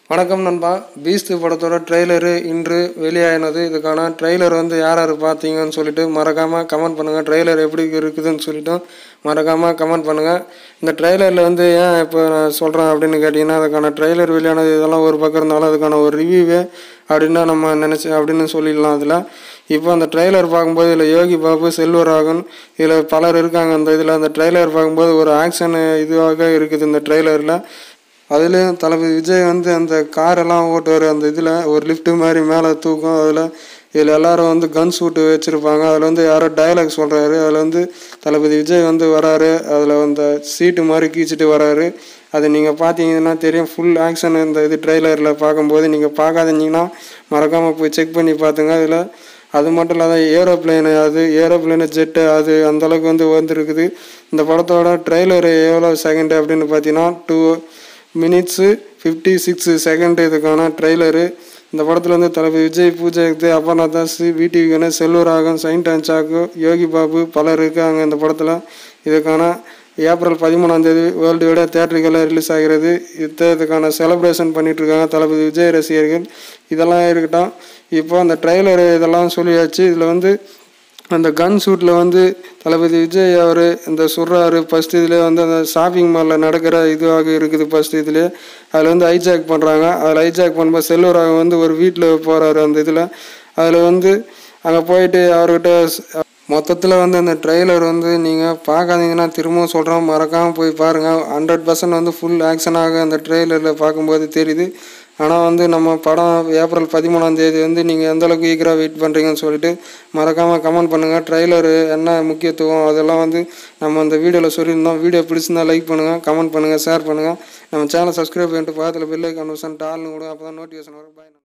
வணக்கம் நண்பா பீஸ்ட் படத்தோட ட்ரெய்லரு இன்று வெளியாகினது இதுக்கான ட்ரெய்லர் வந்து யார் யார் பார்த்தீங்கன்னு சொல்லிட்டு மறக்காமல் கமெண்ட் பண்ணுங்கள் ட்ரெய்லர் எப்படி இருக்குதுன்னு சொல்லிட்டு மறக்காமல் கமெண்ட் பண்ணுங்கள் இந்த ட்ரெய்லரில் வந்து ஏன் இப்போ நான் சொல்கிறேன் அப்படின்னு கேட்டிங்கன்னா அதுக்கான ட்ரெய்லர் வெளியானது இதெல்லாம் ஒரு பக்கம் இருந்தாலும் அதுக்கான ஒரு ரிவ்யூவே அப்படின்னு நம்ம நினச்சி அப்படின்னு சொல்லிடலாம் அதில் இப்போ அந்த ட்ரெய்லர் பார்க்கும்போது இதில் யோகி பாபு செல்வராகவன் இதில் பலர் இருக்காங்க அந்த இதில் அந்த ட்ரெய்லர் பார்க்கும்போது ஒரு ஆக்ஷன் இதுவாக இருக்குது இந்த ட்ரெய்லரில் அதுலேயும் தளபதி விஜய் வந்து அந்த காரெல்லாம் ஓட்டுவார் அந்த இதில் ஒரு லிஃப்ட்டு மாதிரி மேலே தூக்கும் அதில் இதில் எல்லாரும் வந்து கன் ஷூட்டு வச்சுருப்பாங்க அதில் வந்து யாரோ டயலாக் சொல்கிறாரு அதில் வந்து தளபதி விஜய் வந்து வராரு அதில் அந்த சீட்டு மாதிரி கீச்சிட்டு வராரு அது நீங்கள் பார்த்தீங்கன்னா தெரியும் ஃபுல் ஆக்ஷன் இந்த இது ட்ரெய்லரில் பார்க்கும்போது நீங்கள் பார்க்காதீங்கன்னா மறக்காமல் போய் செக் பண்ணி பார்த்துங்க அதில் அது மட்டும் இல்லாத ஏரோப்ளேனு அது ஏரோப்ளேனு ஜெட்டு அது அந்தளவுக்கு வந்து வந்துருக்குது இந்த படத்தோட ட்ரெய்லரு எவ்வளோ செகண்டு அப்படின்னு பார்த்தீங்கன்னா two minutes fifty six second இதுக்கான ட்ரெய்லரு இந்த படத்தில் வந்து தளபதி விஜய் பூஜை இது அபர்ணா தாஸ் விடிவி கணேஷ் செல்வராகவன் சைன் டான்சாக்கு யோகி பாபு பலர் இருக்காங்க இந்த படத்தில் இதுக்கான ஏப்ரல் பதிமூணாம் தேதி வேர்ல்டு விட தேட்டருக்கெல்லாம் ரிலீஸ் ஆகிறது இத்த இதுக்கான செலிப்ரேஷன் பண்ணிகிட்ருக்காங்க தளபதி விஜய் ரசிகர்கள் இதெல்லாம் இருக்கட்டும் இப்போ அந்த ட்ரெய்லரு இதெல்லாம் சொல்லியாச்சு இதில் வந்து அந்த கன் ஷூட்டில் வந்து தளபதி விஜய் அவர் இந்த சுடுறாரு ஃபஸ்ட் இதில் வந்து அந்த ஷாப்பிங் மாலில் நடக்கிற இதுவாக இருக்குது ஃபஸ்ட் இதில் அதில் வந்து ஹைஜாக் பண்ணுறாங்க அதில் ஹைஜாக் பண்ணும்போது செல்வராக வந்து ஒரு வீட்டில் போகிறாரு அந்த இதில் அதில் வந்து அங்கே போயிட்டு அவர்கிட்ட மொத்தத்தில் வந்து அந்த ட்ரெய்லர் வந்து நீங்கள் பார்க்காதீங்கன்னா திரும்பவும் சொல்கிறோம் மறக்காமல் போய் பாருங்கள் ஹண்ட்ரட் பர்சன்ட் வந்து ஃபுல் ஆக்ஷனாக அந்த ட்ரெய்லரில் பார்க்கும்போது தெரியுது ஆனால் வந்து நம்ம படம் ஏப்ரல் பதிமூணாம் தேதி வந்து நீங்கள் எந்தளவுக்கு ஈக்கராக வெயிட் பண்ணுறீங்கன்னு சொல்லிட்டு மறக்காமல் கமெண்ட் பண்ணுங்கள் ட்ரெய்லரு என்ன முக்கியத்துவம் அதெல்லாம் வந்து நம்ம அந்த வீடியோவில் சொல்லியிருந்தோம் வீடியோ பிடிச்சிருந்தா லைக் பண்ணுங்கள் கமெண்ட் பண்ணுங்கள் ஷேர் பண்ணுங்கள் நம்ம சேனல் சப்ஸ்கிரைப் பண்ணிட்டு பக்கத்தில் பெல் ஐக்கான் டால்னு கூட அப்போ தான் நோட்டிஃபிகேஷன் வரும் பாய்